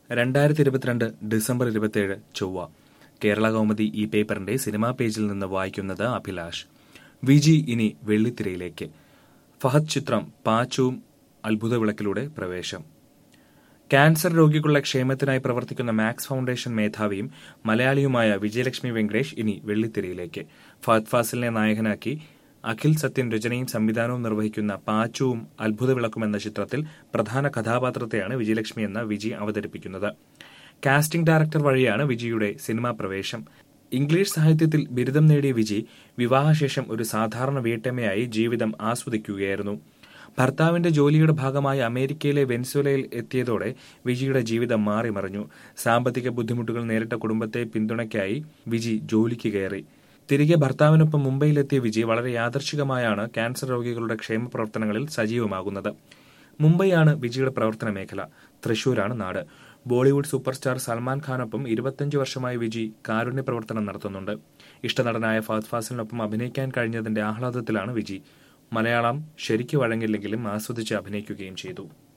രണ്ടായിരത്തി ഇരുപത്തിരണ്ട് ഡിസംബർ ഇരുപത്തിയേഴ് ചൊവ്വ കേരള കൗമുദി ഈ പേപ്പറിന്റെ സിനിമാ പേജിൽ നിന്ന് വായിക്കുന്നത് അഭിലാഷ് വിജി ഇനി വെള്ളിത്തിരയിലേക്ക് ഫഹദ് ചിത്രം പാച്ചുവും അത്ഭുത വിളക്കിലൂടെ പ്രവേശം ക്യാൻസർ രോഗികളുടെ ക്ഷേമത്തിനായി പ്രവർത്തിക്കുന്ന മാക്സ് ഫൗണ്ടേഷൻ മേധാവിയും മലയാളിയുമായ വിജയലക്ഷ്മി വെങ്കടേഷ് ഇനി വെള്ളിത്തിരയിലേക്ക് ഫഹദ് ഫാസിലിനെ നായകനാക്കി അഖിൽ സത്യൻ രചനയും സംവിധാനവും നിർവഹിക്കുന്ന പാച്ചുവും അത്ഭുത വിളക്കും എന്ന ചിത്രത്തിൽ പ്രധാന കഥാപാത്രത്തെയാണ് വിജയലക്ഷ്മി എന്ന വിജി അവതരിപ്പിക്കുന്നത് കാസ്റ്റിംഗ് ഡയറക്ടർ വഴിയാണ് വിജിയുടെ സിനിമാ പ്രവേശം ഇംഗ്ലീഷ് സാഹിത്യത്തിൽ ബിരുദം നേടിയ വിജി വിവാഹശേഷം ഒരു സാധാരണ വീട്ടമ്മയായി ജീവിതം ആസ്വദിക്കുകയായിരുന്നു ഭർത്താവിന്റെ ജോലിയുടെ ഭാഗമായി അമേരിക്കയിലെ വെൻസുലയിൽ എത്തിയതോടെ വിജിയുടെ ജീവിതം മാറിമറിഞ്ഞു സാമ്പത്തിക ബുദ്ധിമുട്ടുകൾ നേരിട്ട കുടുംബത്തെ പിന്തുണയ്ക്കായി വിജി ജോലിക്ക് കയറി തിരികെ ഭർത്താവിനൊപ്പം മുംബൈയിലെത്തിയ വിജി വളരെ യാദർശികമായാണ് ക്യാൻസർ രോഗികളുടെ ക്ഷേമ പ്രവർത്തനങ്ങളിൽ സജീവമാകുന്നത് മുംബൈയാണ് വിജിയുടെ പ്രവർത്തന മേഖല തൃശൂരാണ് നാട് ബോളിവുഡ് സൂപ്പർ സ്റ്റാർ സൽമാൻ ഖാനൊപ്പം ഇരുപത്തിയഞ്ച് വർഷമായി വിജി കാരുണ്യ പ്രവർത്തനം നടത്തുന്നുണ്ട് ഇഷ്ടനടനായ ഫഹദ് ഫാസിലിനൊപ്പം അഭിനയിക്കാൻ കഴിഞ്ഞതിന്റെ ആഹ്ലാദത്തിലാണ് വിജി മലയാളം ശരിക്കു വഴങ്ങില്ലെങ്കിലും ആസ്വദിച്ച് അഭിനയിക്കുകയും ചെയ്തു